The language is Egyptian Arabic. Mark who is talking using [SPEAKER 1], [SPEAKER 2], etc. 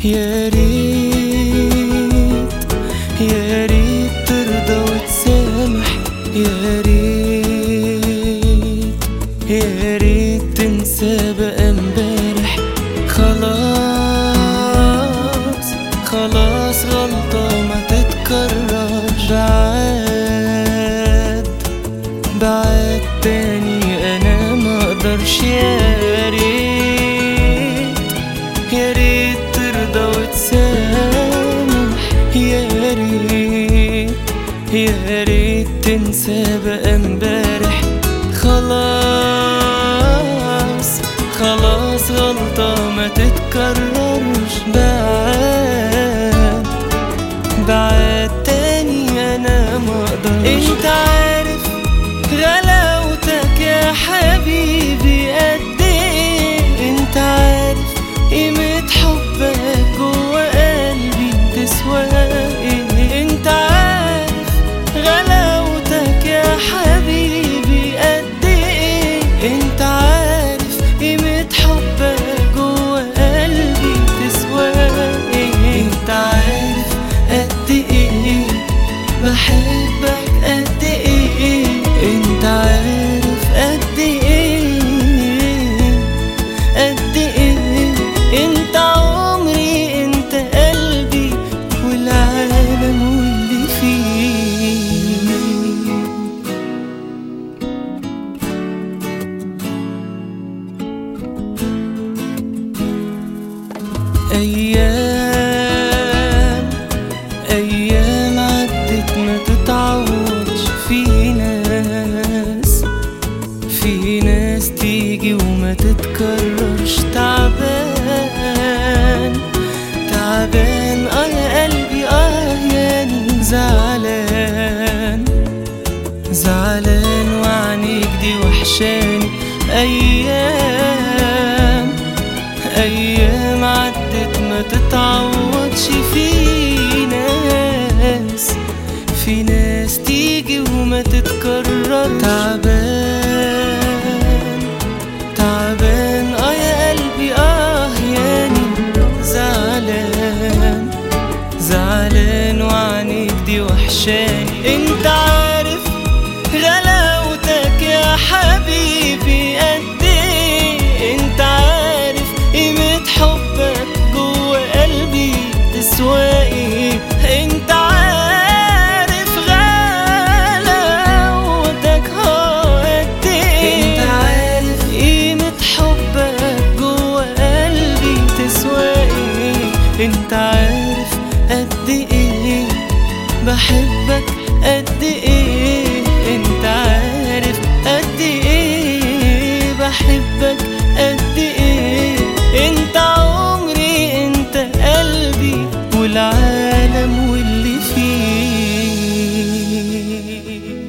[SPEAKER 1] يا ريت يا ريت ترضى وتسامح يا ريت يا ريت تنسى بقى امبارح خلاص خلاص غلطة ما تتكررش بعاد بعد تاني انا ما اقدرش يا ريت يا ريت ترضى وتسامح يا ريت يا ريت تنسى بقى امبارح خلاص خلاص غلطة ما تتكررش بعد بعد تاني انا ما اقدرش انت عارف غلاوتك يا حبيبي قد ايه انت عارف قيمة حبك جوا قلبي تسوى ايه انت عارف غلاوتك يا حبيبي قد ايه انت عارف قيمة حبك جوا قلبي تسوى ايه انت عارف قد ايه بحبك قد ايه انت عارف قد ايه قد ايه انت عمري انت قلبي والعالم واللي فيه أيام أيام عدت ما تتعوضش في ناس في ناس تيجي وما تتكررش تعبان تعبان اه يا قلبي اه ياني زعلان زعلان وعنيك دي وحشاني أيام أيام عدت ما تتعوضش في ناس في ناس تيجي وما تتكرر تعبان تعبان اه يا قلبي اه ياني زعلان زعلان وعنيك دي وحشاني انت عارف غلاوتك يا حبيبي قد ايه انت عارف قيمة حبك جوا قلبي تسوى ايه انت عارف غلاوتك هو قد ايه انت عارف قيمة حبك جوا قلبي تسوى ايه انت عارف قد ايه بحبك قد ايه انت عارف قد ايه بحبك قد ايه انت عمري انت قلبي والعالم واللي فيه